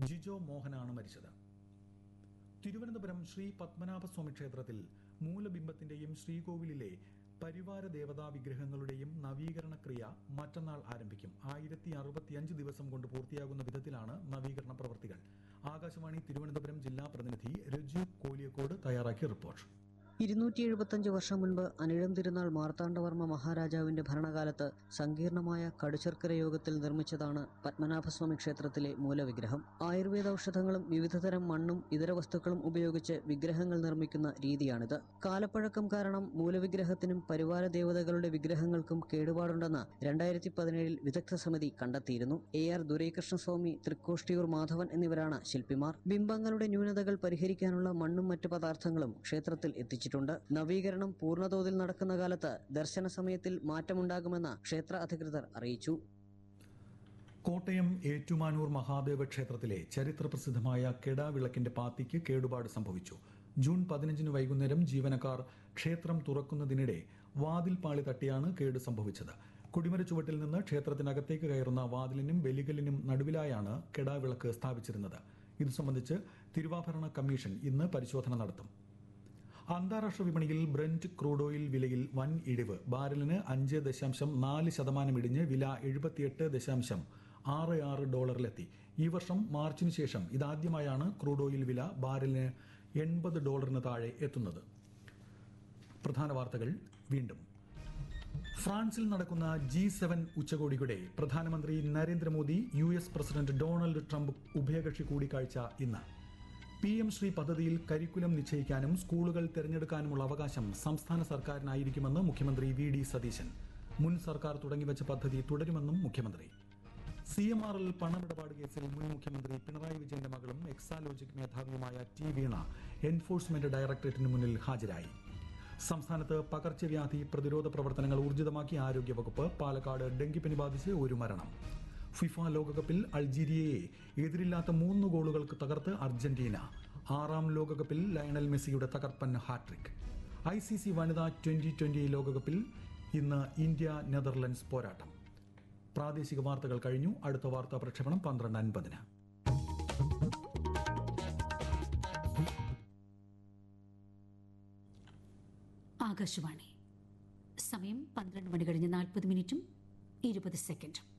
ജിജോ മോഹനാണ് മരിച്ചത് തിരുവനന്തപുരം ശ്രീ പത്മനാഭസ്വാമി ക്ഷേത്രത്തിൽ മൂലബിംബത്തിന്റെയും ശ്രീകോവിലിലെ പരിവാര ദേവതാ വിഗ്രഹങ്ങളുടെയും നവീകരണ ക്രിയ മറ്റന്നാൾ ആരംഭിക്കും ആയിരത്തി അറുപത്തിയഞ്ച് ദിവസം കൊണ്ട് പൂർത്തിയാകുന്ന വിധത്തിലാണ് നവീകരണ പ്രവൃത്തികൾ ആകാശവാണി തിരുവനന്തപുരം ജില്ലാ പ്രതിനിധി രജു കോലിയക്കോട് തയ്യാറാക്കിയ റിപ്പോർട്ട് ഇരുന്നൂറ്റി എഴുപത്തഞ്ച് വർഷം മുൻപ് അനിഴം തിരുനാൾ മാർത്താണ്ഡവർമ്മ മഹാരാജാവിന്റെ ഭരണകാലത്ത് സങ്കീർണമായ കടുശർക്കര യോഗത്തിൽ നിർമ്മിച്ചതാണ് പത്മനാഭസ്വാമി ക്ഷേത്രത്തിലെ മൂലവിഗ്രഹം ആയുർവേദ ഔഷധങ്ങളും വിവിധതരം മണ്ണും ഇതര വസ്തുക്കളും ഉപയോഗിച്ച് വിഗ്രഹങ്ങൾ നിർമ്മിക്കുന്ന രീതിയാണിത് കാലപ്പഴക്കം കാരണം മൂലവിഗ്രഹത്തിനും പരിവാര ദേവതകളുടെ വിഗ്രഹങ്ങൾക്കും കേടുപാടുണ്ടെന്ന് രണ്ടായിരത്തി പതിനേഴിൽ വിദഗ്ധ സമിതി കണ്ടെത്തിയിരുന്നു എ ആർ ദുരൈകൃഷ്ണസ്വാമി തൃക്കോഷ്ടിയൂർ മാധവൻ എന്നിവരാണ് ശില്പിമാർ ബിംബങ്ങളുടെ ന്യൂനതകൾ പരിഹരിക്കാനുള്ള മണ്ണും മറ്റു പദാർത്ഥങ്ങളും ക്ഷേത്രത്തിൽ എത്തിച്ചിട്ടുണ്ട് നവീകരണം പൂർണ്ണതോതിൽ നടക്കുന്ന കാലത്ത് ദർശന സമയത്തിൽ മാറ്റമുണ്ടാകുമെന്ന് ക്ഷേത്ര അധികൃതർ അറിയിച്ചു കോട്ടയം ഏറ്റുമാനൂർ മഹാദേവ ക്ഷേത്രത്തിലെ ചരിത്രപ്രസിദ്ധമായ കെടാവിളക്കിന്റെ പാത്തിക്ക് കേടുപാട് സംഭവിച്ചു ജൂൺ പതിനഞ്ചിന് വൈകുന്നേരം ജീവനക്കാർ ക്ഷേത്രം തുറക്കുന്നതിനിടെ വാതിൽ പാളി തട്ടിയാണ് കേട് സംഭവിച്ചത് കുടിമര ചുവട്ടിൽ നിന്ന് ക്ഷേത്രത്തിനകത്തേക്ക് കയറുന്ന വാതിലിനും ബലികലിനും നടുവിലായാണ് കെടാവിളക്ക് സ്ഥാപിച്ചിരുന്നത് ഇത് സംബന്ധിച്ച് തിരുവാഭരണ കമ്മീഷൻ ഇന്ന് പരിശോധന നടത്തും അന്താരാഷ്ട്ര വിപണിയിൽ ബ്രന്റ് ക്രൂഡ് ഓയിൽ വിലയിൽ വൻ ഇടിവ് ബാരലിന് അഞ്ച് ദശാംശം നാല് ശതമാനം ഇടിഞ്ഞ് വില എഴുപത്തിയെട്ട് ദശാംശം ആറ് ആറ് ഡോളറിലെത്തി ഈ വർഷം മാർച്ചിന് ശേഷം ഇതാദ്യമായാണ് ക്രൂഡ് ഓയിൽ വില ബാരലിന് എൺപത് ഡോളറിന് താഴെ എത്തുന്നത് പ്രധാന വാർത്തകൾ വീണ്ടും ഫ്രാൻസിൽ നടക്കുന്ന ജി സെവൻ ഉച്ചകോടിയുടെ പ്രധാനമന്ത്രി Narendra Modi U S president Donald Trump ഉഭയകക്ഷി കൂടിക്കാഴ്ച ഇന്ന് പി എം ശ്രീ പദ്ധതിയിൽ കരിക്കുലം നിശ്ചയിക്കാനും സ്കൂളുകൾ തിരഞ്ഞെടുക്കാനുമുള്ള അവകാശം സംസ്ഥാന സർക്കാരിനായിരിക്കുമെന്ന് മുഖ്യമന്ത്രി വി ഡി സതീശൻ മുൻ സർക്കാർ തുടങ്ങിവച്ച പദ്ധതി തുടരുമെന്നും മുഖ്യമന്ത്രി സി എം ആർ എൽ പണമിടപാട് കേസിൽ മുൻ മുഖ്യമന്ത്രി പിണറായി വിജയന്റെ മകളും എക്സാലോജിക് മേധാവിയുമായ ടി വീണ എൻഫോഴ്സ്മെന്റ് ഡയറക്ടറേറ്റിന് മുന്നിൽ ഹാജരായി സംസ്ഥാനത്ത് പകർച്ചവ്യാധി പ്രതിരോധ പ്രവർത്തനങ്ങൾ ഊർജിതമാക്കി ആരോഗ്യവകുപ്പ് പാലക്കാട് ഡെങ്കിപ്പനി ബാധിച്ച് ഒരു മരണം ഫിഫ ലോകകപ്പിൽ അൾജീരിയയെ എതിരില്ലാത്ത മൂന്ന് ഗോളുകൾക്ക് തകർത്ത് അർജന്റീന ആറാം ലോകകപ്പിൽ ലയണൽ മെസ്സിയുടെ തകർപ്പൻ ഹാട്രിക് ഐ സി സി വനിതാ ട്വന്റി ട്വന്റി ലോകകപ്പിൽ ഇന്ന് ഇന്ത്യ നെതർലൻഡ്സ് പോരാട്ടം പ്രാദേശിക വാർത്തകൾ കഴിഞ്ഞു അടുത്ത വാർത്താ പ്രക്ഷേപണം പന്ത്രണ്ട് അൻപതിന് ആകാശവാണി സമയം പന്ത്രണ്ട് മണി കഴിഞ്ഞ് നാൽപ്പത് മിനിറ്റും ഇരുപത് സെക്കൻഡും